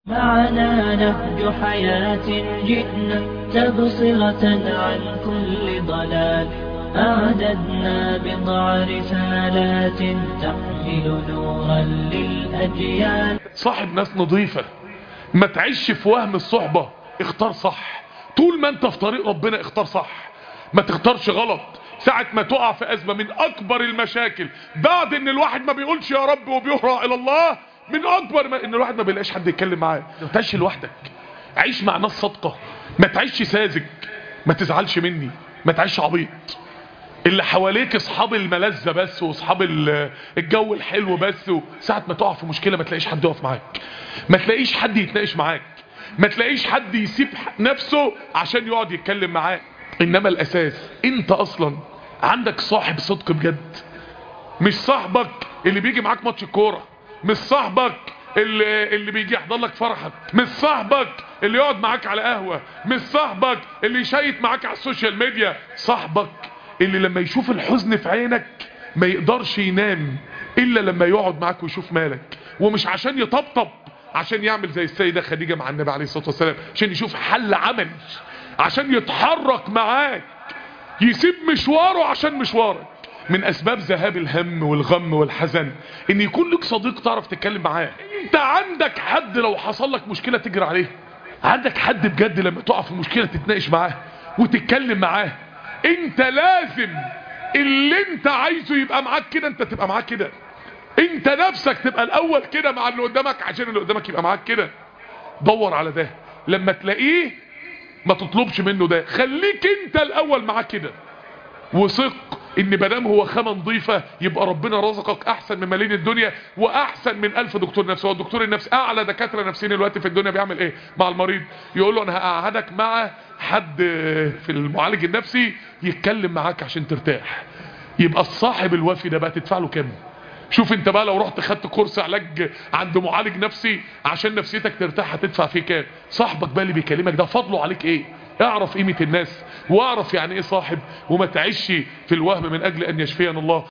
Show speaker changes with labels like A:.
A: معنا نهج حياة جئنا تبصرة عن كل ضلال أعددنا بضع رسالات تحمل نورا للأجيال
B: صاحب ناس نظيفة ما تعيش في وهم الصحبة اختار صح طول ما انت في طريق ربنا اختار صح ما تختارش غلط ساعة ما تقع في أزمة من أكبر المشاكل بعد ان الواحد ما بيقولش يا رب وبيهرع إلى الله من أكبر ما ان الواحد ما بيلاقيش حد يتكلم معاه ما تعيش لوحدك عيش مع ناس صادقة ما تعيش ساذج ما تزعلش مني ما تعيش عبيط اللي حواليك اصحاب الملذة بس واصحاب ال- الجو الحلو بس ساعة ما تقع في مشكلة ما تلاقيش حد يقف معاك ما تلاقيش حد يتناقش معاك ما تلاقيش حد يسيب نفسه عشان يقعد يتكلم معاك انما الاساس انت اصلا عندك صاحب صدق بجد مش صاحبك اللي بيجي معاك ماتش الكوره مش صاحبك اللي, اللي بيجي يحضر لك فرحك مش صاحبك اللي يقعد معاك على قهوة مش صاحبك اللي يشيت معاك على السوشيال ميديا صاحبك اللي لما يشوف الحزن في عينك ما يقدرش ينام الا لما يقعد معاك ويشوف مالك ومش عشان يطبطب عشان يعمل زي السيدة خديجة مع النبي عليه الصلاة والسلام عشان يشوف حل عمل عشان يتحرك معاك يسيب مشواره عشان مشوارك من اسباب ذهاب الهم والغم والحزن ان يكون لك صديق تعرف تتكلم معاه انت عندك حد لو حصل لك مشكلة تجري عليه عندك حد بجد لما تقع في مشكلة تتناقش معاه وتتكلم معاه انت لازم اللي انت عايزه يبقى معاك كده انت تبقى معاك كده انت نفسك تبقى الاول كده مع اللي قدامك عشان اللي قدامك يبقى معاك كده دور على ده لما تلاقيه ما تطلبش منه ده خليك انت الاول معاه كده وثق ان مدام هو خامه نظيفه يبقى ربنا رزقك احسن من ملايين الدنيا واحسن من الف دكتور نفسي هو الدكتور النفسي اعلى دكاتره نفسيين دلوقتي في الدنيا بيعمل ايه مع المريض يقول له انا هقعدك مع حد في المعالج النفسي يتكلم معاك عشان ترتاح يبقى الصاحب الوفي ده بقى تدفع له كام شوف انت بقى لو رحت خدت كورس علاج عند معالج نفسي عشان نفسيتك ترتاح هتدفع فيه كام صاحبك بقى اللي بيكلمك ده فضله عليك ايه اعرف قيمة الناس واعرف يعني ايه صاحب وما تعيش في الوهم من اجل ان يشفينا الله